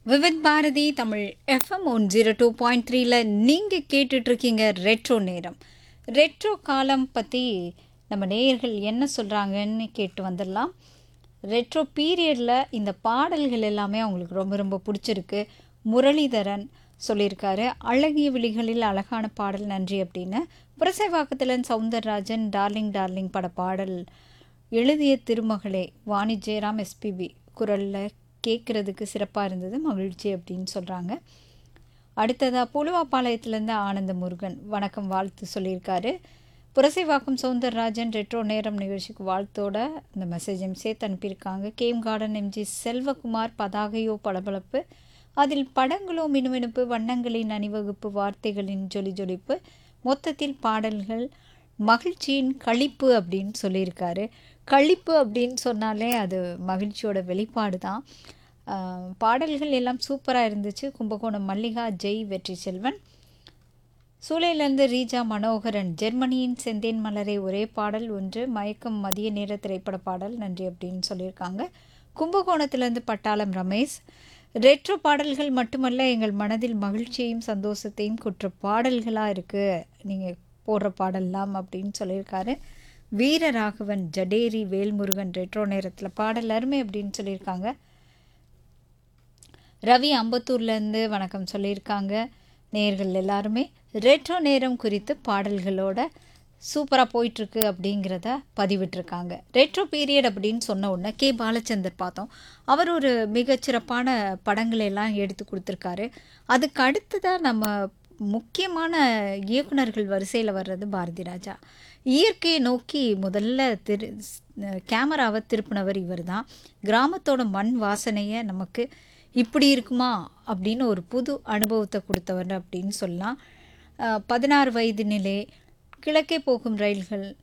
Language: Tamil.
Vividh Bharati Tamil FM one zero two point த்ரீல நீங்கள் கேட்டுட்ருக்கீங்க ரெட்ரோ நேரம் ரெட்ரோ காலம் பற்றி நம்ம நேயர்கள் என்ன சொல்கிறாங்கன்னு கேட்டு வந்துடலாம் ரெட்ரோ பீரியடில் இந்த பாடல்கள் எல்லாமே அவங்களுக்கு ரொம்ப ரொம்ப பிடிச்சிருக்கு முரளிதரன் சொல்லியிருக்காரு அழகிய விழிகளில் அழகான பாடல் நன்றி அப்படின்னு புரசைவாக்கத்தில் சவுந்தரராஜன் டார்லிங் டார்லிங் பட பாடல் எழுதிய திருமகளே வாணி ஜெயராம் எஸ்பிபி குரலில் கேட்குறதுக்கு சிறப்பாக இருந்தது மகிழ்ச்சி அப்படின்னு சொல்கிறாங்க அடுத்ததாக புலுவாப்பாளையத்துலேருந்து ஆனந்த முருகன் வணக்கம் வாழ்த்து சொல்லியிருக்காரு புரசைவாக்கம் சவுந்தரராஜன் ரெட்ரோ நேரம் நிகழ்ச்சிக்கு வாழ்த்தோட இந்த மெசேஜையும் சேர்த்து அனுப்பியிருக்காங்க கேம் கார்டன் எம்ஜி செல்வகுமார் பதாகையோ பளபளப்பு அதில் படங்களோ மினுமினுப்பு வண்ணங்களின் அணிவகுப்பு வார்த்தைகளின் ஜொலி ஜொலிப்பு மொத்தத்தில் பாடல்கள் மகிழ்ச்சியின் களிப்பு அப்படின்னு சொல்லியிருக்காரு களிப்பு அப்படின்னு சொன்னாலே அது மகிழ்ச்சியோட வெளிப்பாடு தான் ஆஹ் பாடல்கள் எல்லாம் சூப்பராக இருந்துச்சு கும்பகோணம் மல்லிகா ஜெய் வெற்றி செல்வன் சூளையிலேருந்து ரீஜா மனோகரன் ஜெர்மனியின் செந்தேன் மலரே ஒரே பாடல் ஒன்று மயக்கம் மதிய நேர திரைப்பட பாடல் நன்றி அப்படின்னு சொல்லியிருக்காங்க கும்பகோணத்திலேருந்து பட்டாளம் ரமேஷ் ரெட்ரோ பாடல்கள் மட்டுமல்ல எங்கள் மனதில் மகிழ்ச்சியையும் சந்தோஷத்தையும் குற்ற பாடல்களாக இருக்குது நீங்கள் போடுற பாடல்லாம் அப்படின்னு சொல்லியிருக்காரு வீரராகவன் ஜடேரி வேல்முருகன் ரெட்ரோ நேரத்தில் பாடல் அருமை அப்படின்னு சொல்லியிருக்காங்க ரவி அம்பத்தூர்லேருந்து வணக்கம் சொல்லியிருக்காங்க நேர்கள் எல்லாருமே ரெட்ரோ நேரம் குறித்து பாடல்களோட சூப்பராக போயிட்டுருக்கு அப்படிங்கிறத பதிவிட்டிருக்காங்க ரெட்ரோ பீரியட் அப்படின்னு சொன்ன உடனே கே பாலச்சந்தர் பார்த்தோம் அவர் ஒரு மிகச்சிறப்பான படங்களை எல்லாம் எடுத்து கொடுத்துருக்காரு அதுக்கு அடுத்ததாக நம்ம முக்கியமான இயக்குனர்கள் வரிசையில் வர்றது பாரதி ராஜா இயற்கையை நோக்கி முதல்ல திரு கேமராவை திருப்பினவர் இவர் தான் கிராமத்தோட மண் வாசனையை நமக்கு இப்படி இருக்குமா அப்படின்னு ஒரு புது அனுபவத்தை கொடுத்தவர் அப்படின்னு சொல்லலாம் அஹ் பதினாறு வயது நிலை கிழக்கே போகும் ரயில்கள்